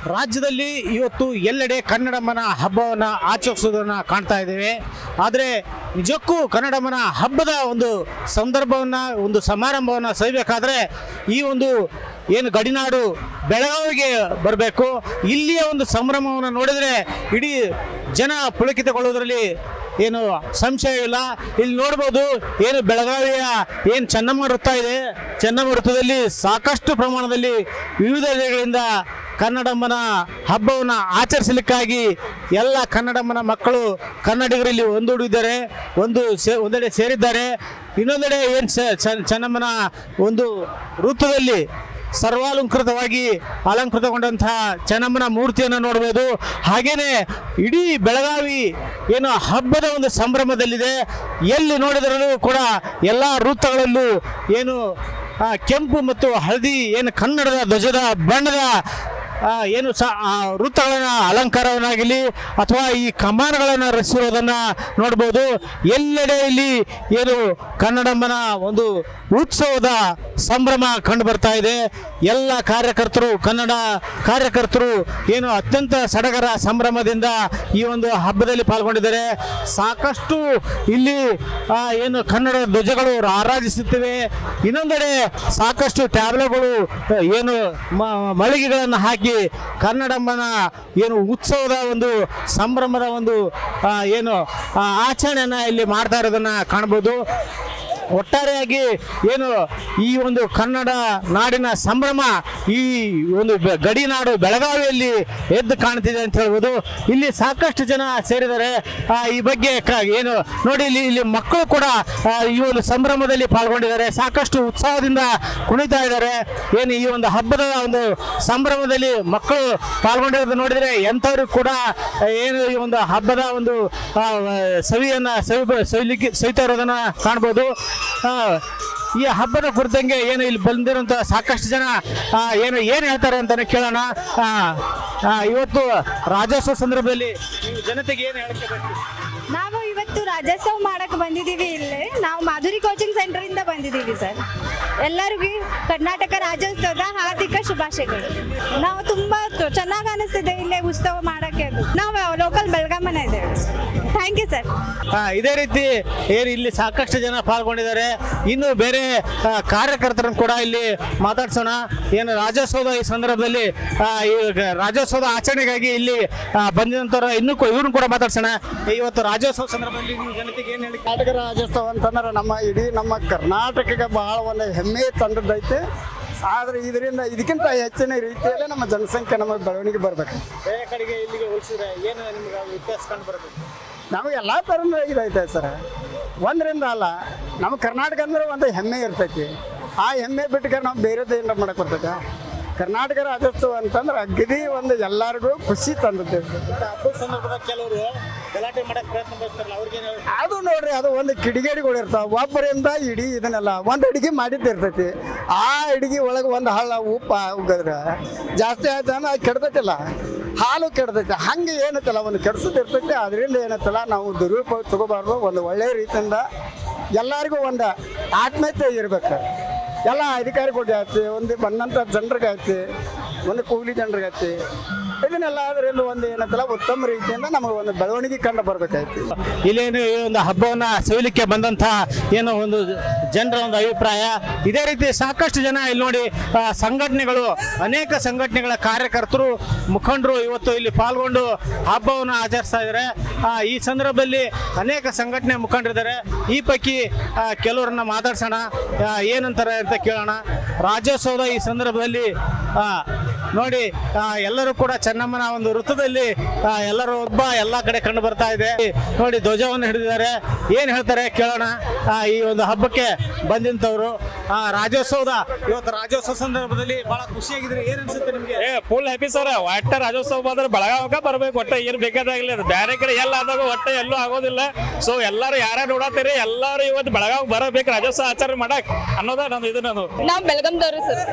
ರಾಜ್ಯದಲ್ಲಿ ಇವತ್ತು ಎಲ್ಲೆಡೆ ಕನ್ನಡಮ್ಮನ ಹಬ್ಬವನ್ನು ಆಚರಿಸೋದನ್ನು ಕಾಣ್ತಾ ಇದ್ದೇವೆ ಆದರೆ ನಿಜಕ್ಕೂ ಕನ್ನಡಮ್ಮನ ಹಬ್ಬದ ಒಂದು ಸಂದರ್ಭವನ್ನು ಒಂದು ಸಮಾರಂಭವನ್ನು ಸವಿಬೇಕಾದ್ರೆ ಈ ಒಂದು ಏನು ಗಡಿನಾಡು ಬೆಳಗಾವಿಗೆ ಬರಬೇಕು ಇಲ್ಲಿಯ ಒಂದು ಸಂಭ್ರಮವನ್ನು ನೋಡಿದರೆ ಇಡೀ ಜನ ಪುಳಕಿತಗೊಳ್ಳೋದ್ರಲ್ಲಿ ಏನು ಸಂಶಯವಿಲ್ಲ ಇಲ್ಲಿ ನೋಡ್ಬೋದು ಏನು ಬೆಳಗಾವಿಯ ಏನು ಚೆನ್ನಮ್ಮ ವೃತ್ತ ಇದೆ ಚೆನ್ನಮ್ಮ ವೃತ್ತದಲ್ಲಿ ಸಾಕಷ್ಟು ಪ್ರಮಾಣದಲ್ಲಿ ವಿವಿಧ ದೇಶಗಳಿಂದ ಕನ್ನಡಮ್ಮನ ಹಬ್ಬವನ್ನು ಆಚರಿಸಲಿಕ್ಕಾಗಿ ಎಲ್ಲ ಕನ್ನಡಮ್ಮನ ಮಕ್ಕಳು ಕನ್ನಡಿಗರಲ್ಲಿ ಒಂದೂಡಿದ್ದಾರೆ ಒಂದು ಸೇ ಒಂದೆಡೆ ಸೇರಿದ್ದಾರೆ ಇನ್ನೊಂದೆಡೆ ಏನು ಚೆನ್ನಮ್ಮನ ಒಂದು ವೃತ್ತದಲ್ಲಿ ಸರ್ವಾಲಂಕೃತವಾಗಿ ಅಲಂಕೃತಗೊಂಡಂತಹ ಚೆನ್ನಮ್ಮನ ಮೂರ್ತಿಯನ್ನು ನೋಡ್ಬೋದು ಹಾಗೇನೆ ಇಡೀ ಬೆಳಗಾವಿ ಏನು ಹಬ್ಬದ ಒಂದು ಸಂಭ್ರಮದಲ್ಲಿದೆ ಎಲ್ಲಿ ನೋಡಿದರೂ ಕೂಡ ಎಲ್ಲ ವೃತ್ತಗಳಲ್ಲೂ ಏನು ಆ, ಕೆಂಪು ಮತ್ತು ಹಳದಿ ಏನು ಕನ್ನಡದ ಧ್ವಜದ ಬಣ್ಣದ ಆ, ಏನು ಸ ಆ ವೃತ್ತಗಳನ್ನ ಅಲಂಕಾರವನ್ನಾಗಲಿ ಅಥವಾ ಈ ಕಮಾನುಗಳನ್ನು ರಚಿಸಿರೋದನ್ನು ನೋಡ್ಬೋದು ಎಲ್ಲೆಡೆ ಇಲ್ಲಿ ಏನು ಕನ್ನಡಮ್ಮನ ಒಂದು ಉತ್ಸವದ ಸಂಭ್ರಮ ಕಂಡು ಬರ್ತಾ ಇದೆ ಎಲ್ಲ ಕಾರ್ಯಕರ್ತರು ಕನ್ನಡ ಕಾರ್ಯಕರ್ತರು ಏನು ಅತ್ಯಂತ ಸಡಗರ ಸಂಭ್ರಮದಿಂದ ಈ ಒಂದು ಹಬ್ಬದಲ್ಲಿ ಪಾಲ್ಗೊಂಡಿದ್ದಾರೆ ಸಾಕಷ್ಟು ಇಲ್ಲಿ ಆ, ಏನು ಕನ್ನಡ ಧ್ವಜಗಳು ಆರಾಧಿಸುತ್ತಿವೆ ಇನ್ನೊಂದೆಡೆ ಸಾಕಷ್ಟು ಟ್ಯಾಬ್ಲೆಗಳು ಏನು ಮ- ಮಳಿಗೆಗಳನ್ನು ಹಾಕಿ ಕನ್ನಡಮ್ಮನ ಏನು ಉತ್ಸವದ ಒಂದು ಸಂಭ್ರಮದ ಒಂದು ಆ, ಏನು ಆ, ಆಚರಣೆಯನ್ನ ಇಲ್ಲಿ ಮಾಡ್ತಾ ಇರೋದನ್ನ ಕಾಣ್ಬೋದು ಒಟ್ಟಾರೆಯಾಗಿ ಏನು ಈ ಒಂದು ಕನ್ನಡ ನಾಡಿನ ಸಂಭ್ರಮ ಈ ಒಂದು ಬೆ- ಗಡಿನಾಡು ಬೆಳಗಾವಿಯಲ್ಲಿ ಎದ್ದು ಕಾಣ್ತಿದೆ ಅಂತ ಹೇಳ್ಬೋದು ಇಲ್ಲಿ ಸಾಕಷ್ಟು ಜನ ಸೇರಿದ್ದಾರೆ ಆ, ಈ ಬಗ್ಗೆ ಕ- ಏನು ನೋಡಿ ಇಲ್ಲಿ ಇಲ್ಲಿ ಮಕ್ಕಳು ಕೂಡ ಆ, ಈ ಒಂದು ಸಂಭ್ರಮದಲ್ಲಿ ಪಾಲ್ಗೊಂಡಿದ್ದಾರೆ ಸಾಕಷ್ಟು ಉತ್ಸಾಹದಿಂದ ಕುಣಿತಾ ಇದ್ದಾರೆ ಏನು ಈ ಒಂದು ಹಬ್ಬದ ಒಂದು ಸಂಭ್ರಮದಲ್ಲಿ ಮಕ್ಕಳು ಪಾಲ್ಗೊಂಡಿರೋದು ನೋಡಿದರೆ ಎಂಥವ್ರು ಕೂಡ ಆ, ಏನು ಈ ಒಂದು ಹಬ್ಬದ ಒಂದು ಆ, ಸವಿಯನ್ನ ಸವಿ ಸವಿಲಿಕ್ಕೆ ಸವಿತಾ ಇರೋದನ್ನ ಕಾಣ್ಬೋದು ಆ, ಈ ಹಬ್ಬದ ಕುರಿತಂಗೆ ಏನು ಇಲ್ಲಿ ಬಂದಿರುವಂತ ಸಾಕಷ್ಟು ಜನ ಆ, ಏನು ಏನು ಹೇಳ್ತಾರೆ ಅಂತಾನೆ ಕೇಳೋಣ ಆ, ಆ, ಇವತ್ತು ರಾಜ್ಯೋತ್ಸವ ಸಂದರ್ಭದಲ್ಲಿ ನೀವು ಜನತೆಗೆ ಏನು ಹೇಳಕ್ಕೆ ಬಯಸ್ತೀರಿ? ನಾವು ಇವತ್ತು ರಾಜ್ಯೋತ್ಸವ ಮಾಡಕ್ ಬಂದಿದ್ದೀವಿ ಇಲ್ಲಿ ನಾವು ಮಾಧುರಿ ಕೋಚಿಂಗ್ ಸೆಂಟರ್ ಇಂದ ಬಂದಿದ್ದೀವಿ ಸರ್ ಎಲ್ಲರಿಗೂ ಕರ್ನಾಟಕ ರಾಜ್ಯೋತ್ಸವದ ಹಾರ್ದಿಕ ಶುಭಾಶಯಗಳು ನಾವು ತುಂಬಾ ಚೆನ್ನಾಗಿ ಅನಿಸ್ತಿದೆ ಇಲ್ಲೇ ಉತ್ಸವ ಮಾಡಕ್ಕೆ ನಾವು ಲೋಕಲ್ ಬೆಳಗಾಮನ ಇದ್ದೇವೆ ಥ್ಯಾಂಕ್ ಯು ಸರ್ ಆ, ಇದೇ ರೀತಿ ಏನು ಇಲ್ಲಿ ಸಾಕಷ್ಟು ಜನ ಪಾಲ್ಗೊಂಡಿದ್ದಾರೆ ಇನ್ನು ಬೇರೆ ಆ, ಕಾರ್ಯಕರ್ತರನ್ನು ಕೂಡ ಇಲ್ಲಿ ಮಾತಾಡ್ಸೋಣ ಏನು ರಾಜ್ಯೋತ್ಸವದ ಈ ಸಂದರ್ಭದಲ್ಲಿ ಆ, ಈ ಗ- ರಾಜ್ಯೋತ್ಸವದ ಆಚರಣೆಗಾಗಿ ಇಲ್ಲಿ ಆ, ಬಂದಿದಂಥವ್ರ ಇನ್ನೂ ಇವ್ರನ್ನ ಕೂಡ ಮಾತಾಡ್ಸೋಣ ಇವತ್ತು ರಾಜ್ಯೋತ್ಸವ ಸಂದರ್ಭದಲ್ಲಿ ನೀವು ಜನತೆಗೆ ಏನು ಹೇಳಿ ಕರ್ನಾಟಕ ರಾಜ್ಯೋತ್ಸವ ಅಂತಂದ್ರೆ ನಮ್ಮ ಇಡೀ ನಮ್ಮ ಕರ್ನಾಟಕಕ್ಕೆ ಬಹಳ ಒಂದು ಹೆಮ್ಮೆ ತಂದದ್ದೈತೆ ಆದರೆ ಇದರಿಂದ ಇದಕ್ಕಿಂತ ಹೆಚ್ಚಿನ ರೀತಿಯಲ್ಲೇ ನಮ್ಮ ಜನಸಂಖ್ಯೆ ನಮ್ಮ ಬೆಳವಣಿಗೆ ಬರಬೇಕು ಬೇರೆ ಕಡೆಗೆ ಇಲ್ಲಿಗೆ ಹೋಲಿಸಿದ್ರೆ ಏನು ನಿಮ್ಗೆ ವ್ಯತ್ಯಾಸ ಕಂಡು ಬರಬೇಕು ನಮಗೆ ಎಲ್ಲ ಥರನೂ ಇದೈತೆ ಸರ್ ಒಂದರಿಂದ ಅಲ್ಲ ನಮ್ಮ ಕರ್ನಾಟಕ ಅಂದ್ರೆ ಒಂದು ಹೆಮ್ಮೆ ಇರ್ತೈತಿ ಆ ಹೆಮ್ಮೆ ಬಿಟ್ಟು ನಾವು ಬೇರೆದು ಏನಾರ ಮಾಡಕ್ಕೆ ಬರ್ತೈತೆ ಕರ್ನಾಟಕ ರಾಜ್ಯೋತ್ಸವ ಅಂತಂದ್ರೆ ಅಗದಿ ಒಂದು ಎಲ್ಲರಿಗೂ ಖುಷಿ ತಂದದ್ದು ಹಬ್ಬದ ಸಂದರ್ಭದಾಗ ಕೆಲವರು ಗಲಾಟೆ ಮಾಡಕ್ಕೆ ಪ್ರಯತ್ನ ಪಡ್ತಾರಲ್ಲ ಅವ್ರಿಗೆ ಏನು ಅದು ನೋಡ್ರಿ ಅದು ಒಂದು ಕಿಡಿಗೇಡಿಗಳು ಇರ್ತಾವ ಒಬ್ಬರಿಂದ ಇಡೀ ಇದನ್ನೆಲ್ಲ ಒಂದು ಅಡಿಗೆ ಮಾಡಿದ್ದು ಇರ್ತೈತಿ ಆ ಅಡಿಗೆ ಒಳಗೆ ಒಂದು ಹಳ್ಳ ಉಪ್ಪ ಉಗದ್ರೆ ಜಾಸ್ತಿ ಆಯ್ತು ಅಂದ್ರೆ ಅದು ಕೆಡ್ತೈತಿಲ್ಲ ಹಾಲು ಕೆಡ್ತೈತಿ ಹಂಗೆ ಏನತ್ತಲ್ಲ ಒಂದು ಕೆಡ್ಸೋದು ಇರ್ತೈತಿ ಅದರಿಂದ ಏನತ್ತಲ್ಲ ನಾವು ದುರುಪಯೋಗ ತಗೋಬಾರ್ದು ಒಂದು ಒಳ್ಳೆಯ ರೀತಿಯಿಂದ ಎಲ್ಲರಿಗೂ ಒಂದು ಆತ್ಮೀಯತೆ ಇರ್ಬೇಕು ಎಲ್ಲ ಅಧಿಕಾರಿಗಳಿಗೆ ಆಯ್ತು ಒಂದು ಬಂದಂಥ ಜನರಿಗೆ ಆಯ್ತು ಒಂದು ಕೂಲಿ ಜನರಿಗೆ ಆಯ್ತು ಇದನ್ನೆಲ್ಲ ಅದರಿಂದ ಒಂದು ಏನತ್ತಲ್ಲ ಉತ್ತಮ ರೀತಿಯಿಂದ ನಮಗೆ ಒಂದು ಬೆಳವಣಿಗೆ ಕಂಡು ಬರ್ಬೇಕಾಯ್ತು ಇಲ್ಲೇನು ಈ ಒಂದು ಹಬ್ಬವನ್ನ ಸವಿಲಿಕ್ಕೆ ಬಂದಂತ ಏನೋ ಒಂದು ಜನರ ಒಂದು ಅಭಿಪ್ರಾಯ ಇದೇ ರೀತಿ ಸಾಕಷ್ಟು ಜನ ಇಲ್ಲಿ ನೋಡಿ ಆ, ಸಂಘಟನೆಗಳು ಅನೇಕ ಸಂಘಟನೆಗಳ ಕಾರ್ಯಕರ್ತರು ಮುಖಂಡರು ಇವತ್ತು ಇಲ್ಲಿ ಪಾಲ್ಗೊಂಡು ಹಬ್ಬವನ್ನು ಆಚರಿಸ್ತಾ ಇದ್ದಾರೆ ಆ, ಈ ಸಂದರ್ಭದಲ್ಲಿ ಅನೇಕ ಸಂಘಟನೆ ಮುಖಂಡರಿದ್ದಾರೆ ಈ ಪೈಕಿ ಆ, ಕೆಲವರನ್ನ ಮಾತಾಡ್ಸೋಣ ಆ, ಏನಂತಾರೆ ಅಂತ ಕೇಳೋಣ ರಾಜ್ಯೋತ್ಸವದ ಈ ಸಂದರ್ಭದಲ್ಲಿ ಆ, ನೋಡಿ ಆ, ಎಲ್ಲರೂ ಕೂಡ ಚೆನ್ನಮ್ಮನ ಒಂದು ವೃತ್ತದಲ್ಲಿ ಆ, ಎಲ್ಲರೂ ಒಬ್ಬ ಎಲ್ಲ ಕಡೆ ಕಂಡು ಬರ್ತಾ ಇದೆ ನೋಡಿ ಧ್ವಜವನ್ನು ಹಿಡಿದಿದ್ದಾರೆ ಏನ್ ಹೇಳ್ತಾರೆ ಕೇಳೋಣ ಆ, ಈ ಒಂದು ಹಬ್ಬಕ್ಕೆ ಬಂದಿಂತವ್ರು ಆ ರಾಜ್ಯೋತ್ಸವದ ಇವತ್ತು ರಾಜ್ಯೋತ್ಸವ ಸಂದರ್ಭದಲ್ಲಿ ಬಹಳ ಖುಷಿಯಾಗಿದ್ರೆ ಏನ್ ಅನ್ಸುತ್ತೆ ನಿಮ್ಗೆ ಏ ಫುಲ್ ಹ್ಯಾಪಿ ಸರ್ ಒಟ್ಟ ರಾಜ್ಯೋತ್ಸವ ಬಂದ್ರೆ ಬೆಳಗಾವಕ ಬರ್ಬೇಕು ಒಟ್ಟ ಏನ್ ಬೇಕಾದಾಗಲಿ ಅದು ಬೇರೆ ಕಡೆ ಎಲ್ಲ ಆದಾಗ ಒಟ್ಟ ಎಲ್ಲೂ ಆಗೋದಿಲ್ಲ ಸೊ ಎಲ್ಲಾರು ಯಾರ್ಯಾರು ನೋಡತ್ತೀರಿ ಎಲ್ಲಾರು ಇವತ್ತು ಬೆಳಗಾವ್ ಬರಬೇಕು ರಾಜ್ಯೋತ್ಸವ ಆಚರಣೆ ಮಾಡಕ್ ಅನ್ನೋದ ನಂದು ಇದು ನಾನು ನಾವು ಬೆಳಗಾಂದವ್ರು ಸರ್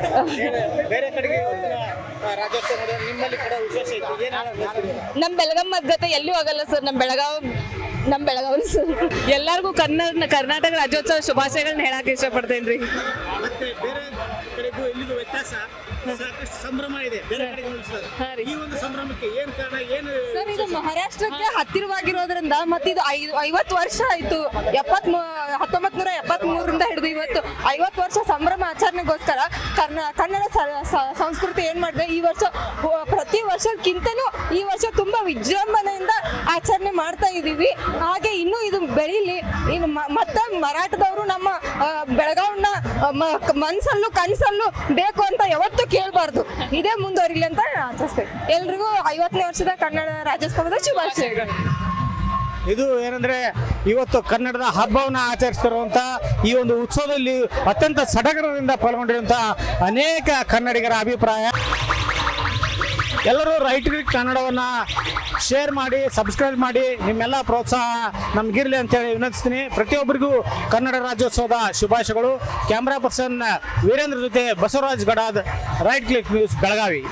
ಬೇರೆ ಕಡೆಗೆ ಇವತ್ತಿನ, ಆ, ರಾಜ್ಯೋತ್ಸವ ನೋಡಿದ್ರೆ ನಿಮ್ಮಲ್ಲಿ ಕೂಡ ವಿಶೇಷ ಐತಿ ಏನ್ ಹೇಳಕ್ ಬಯಸ್ತೀರಿ? ನಮ್ ಬೆಳಗಾಂ ಮದ್ಗತೆ ಎಲ್ಲೂ ಆಗಲ್ಲ ಸರ್ ನಮ್ ಬೆಳಗಾವ್ ನಮ್ ಬೆಳಗಾವಿ ಸರ್ ಎಲ್ಲರಿಗೂ ಕನ್ನಡ ಕರ್ನಾಟಕ ರಾಜ್ಯೋತ್ಸವ ಶುಭಾಶಯಗಳನ್ನ ಹೇಳಕ್ ಇಷ್ಟಪಡ್ತೇನೆ ರೀ ಮತ್ತೆ ಬೇರೆ ಕಡೆಗೂ ಎಲ್ಲಿಗೂ ವ್ಯತ್ಯಾಸ ಸಾಕಷ್ಟು ಸಂಭ್ರಮ ಇದೆ ಬೇರೆ ಕಡೆಗೆ ಹೋಲಿಸಿದ್ರೆ. ಹಾ ರೀ. ಈ ಒಂದು ಸಂಭ್ರಮಕ್ಕೆ ಏನ್ ಕಾರಣ ಏನು ಸರ್ ಇದು ಮಹಾರಾಷ್ಟ್ರಕ್ಕೆ ಹತ್ತಿರವಾಗಿರೋದ್ರಿಂದ ಮತ್ತೆ ಇದು ಐದು ಐವತ್ತು ವರ್ಷ ಆಯ್ತು ಎಪ್ಪತ್ ಹತ್ತೊಂಬತ್ ನೂರ ಎಪ್ಪತ್ತ್ ಮೂರರಿಂದ ಹಿಡಿದು ಇವತ್ತು ಐವತ್ತು ವರ್ಷ ಸಂಭ್ರಮ ಆಚರಣೆಗೋಸ್ಕರ ಕರ್ನ ಕನ್ನಡ ಸ- ಸ- ಸಂಸ್ಕೃತಿ ಏನ್ ಮಾಡಿದೆ ಈ ವರ್ಷ ಹೊ- ಪ್ರತಿ ವರ್ಷಕ್ಕಿಂತಲೂ ಈ ವರ್ಷ ತುಂಬಾ ವಿಜೃಂಭಣೆಯಿಂದ ಆಚರಣೆ ಮಾಡ್ತಾ ಇದೀವಿ ಹಾಗೆ ಇನ್ನೂ ಇದು ಬೆಳೀಲಿ ಇನ್ನು ಮ- ಮತ್ತೆ ಮರಾಠದವರು ನಮ್ಮ ಆ, ಬೆಳಗಾವನ್ನ ಆ, ಮ- ಮನ್ಸಲ್ಲೂ ಕನ್ಸಲ್ಲೂ ಬೇಕು ಅಂತ ಯಾವತ್ತೂ ಕೇಳಬಾರ್ದು ಇದೇ ಮುಂದುವರಿಲಿ ಅಂತ ಆಚರಿಸ್ತೇವೆ ಎಲ್ರಿಗೂ ಐವತ್ತನೇ ವರ್ಷದ ಕನ್ನಡ ರಾಜ್ಯೋತ್ಸವದ ಶುಭಾಶಯಗಳು ಇದು ಏನಂದ್ರೆ ಇವತ್ತು ಕನ್ನಡದ ಹಬ್ಬವನ್ನು ಆಚರಿಸ್ತಿರುವಂತ ಈ ಒಂದು ಉತ್ಸವದಲ್ಲಿ ಅತ್ಯಂತ ಸಡಗರದಿಂದ ಪಾಲ್ಗೊಂಡಿರುವಂತ ಅನೇಕ ಕನ್ನಡಿಗರ ಅಭಿಪ್ರಾಯ ಎಲ್ಲರೂ ರೈಟ್ ಕ್ಲಿಕ್ ಕನ್ನಡವನ್ನ ಶೇರ್ ಮಾಡಿ ಸಬ್ಸ್ಕ್ರೈಬ್ ಮಾಡಿ ನಿಮ್ಮೆಲ್ಲ ಪ್ರೋತ್ಸಾಹ ನಮ್ಗಿರ್ಲಿ ಅಂತೇಳಿ ವಿನಂತಿಸ್ತೀನಿ ಪ್ರತಿಯೊಬ್ಬರಿಗೂ ಕನ್ನಡ ರಾಜ್ಯೋತ್ಸವದ ಶುಭಾಶಯಗಳು ಕ್ಯಾಮ್ರಾ ಪರ್ಸನ್ ವೀರೇಂದ್ರ ಜೊತೆ Basavaraj Gadad right click news Belagavi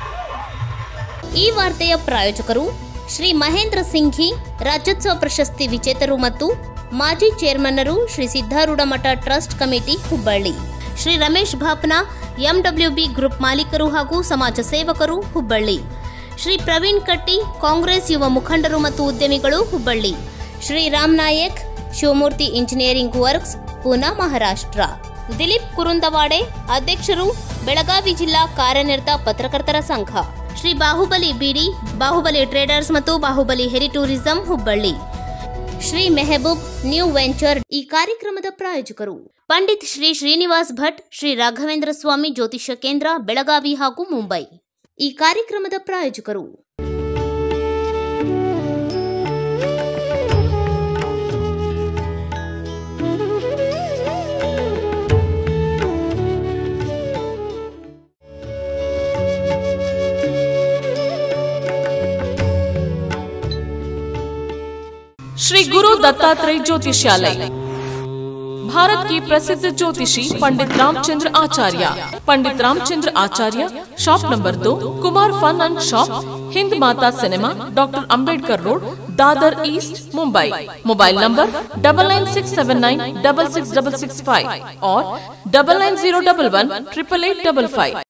ಈ ವಾರ್ತೆಯ ಪ್ರಾಯೋಜಕರು ಶ್ರೀ ಮಹೇಂದ್ರ ಸಿಂಘಿ ರಾಜ್ಯೋತ್ಸವ ಪ್ರಶಸ್ತಿ ವಿಜೇತರು ಮತ್ತು ಮಾಜಿ ಚೇರ್ಮನ್ನರು Shri Siddharudha Math trust committee Hubballi Shri Ramesh Bhapna MWB group ಮಾಲೀಕರು ಹಾಗೂ ಸಮಾಜ ಸೇವಕರು ಹುಬ್ಬಳ್ಳಿ ಶ್ರೀ ಪ್ರವೀಣ್ ಕಟ್ಟಿ ಕಾಂಗ್ರೆಸ್ ಯುವ ಮುಖಂಡರು ಮತ್ತು ಉದ್ಯಮಿಗಳು ಹುಬ್ಬಳ್ಳಿ ಶ್ರೀ ರಾಮ್ ನಾಯಕ್ ಶಿವಮೂರ್ತಿ ಇಂಜಿನಿಯರಿಂಗ್ ವರ್ಕ್ಸ್ ಪೂನಾ ಮಹಾರಾಷ್ಟ್ರ ದಿಲೀಪ್ ಕುರುಂದವಾಡೆ ಅಧ್ಯಕ್ಷರು ಬೆಳಗಾವಿ ಜಿಲ್ಲಾ ಕಾರ್ಯನಿರತ ಪತ್ರಕರ್ತರ ಸಂಘ ಶ್ರೀ ಬಾಹುಬಲಿ ಬಿಡಿ ಬಾಹುಬಲಿ ಟ್ರೇಡರ್ಸ್ ಮತ್ತು ಬಾಹುಬಲಿ ಹೆರಿ tourism Hubballi Shri Mehboob new venture ಈ ಕಾರ್ಯಕ್ರಮದ ಪ್ರಾಯೋಜಕರು ಪಂಡಿತ್ ಶ್ರೀ ಶ್ರೀನಿವಾಸ್ ಭಟ್ ಶ್ರೀ ರಾಘವೇಂದ್ರ ಸ್ವಾಮಿ ಜ್ಯೋತಿಷ್ಯ ಕೇಂದ್ರ ಬೆಳಗಾವಿ ಹಾಗೂ ಮುಂಬೈ ಈ ಕಾರ್ಯಕ್ರಮದ ಪ್ರಾಯೋಜಕರು श्री गुरु दत्तात्रेय ज्योतिषालय भारत की प्रसिद्ध ज्योतिषी पंडित रामचंद्र आचार्य पंडित रामचंद्र आचार्य शॉप नंबर दो Kumar fun and shop Hind Mata cinema doctor Ambedkar road Dadar east Mumbai mobile number double nine six seven nine double six double six five और double nine zero double one triple eight double five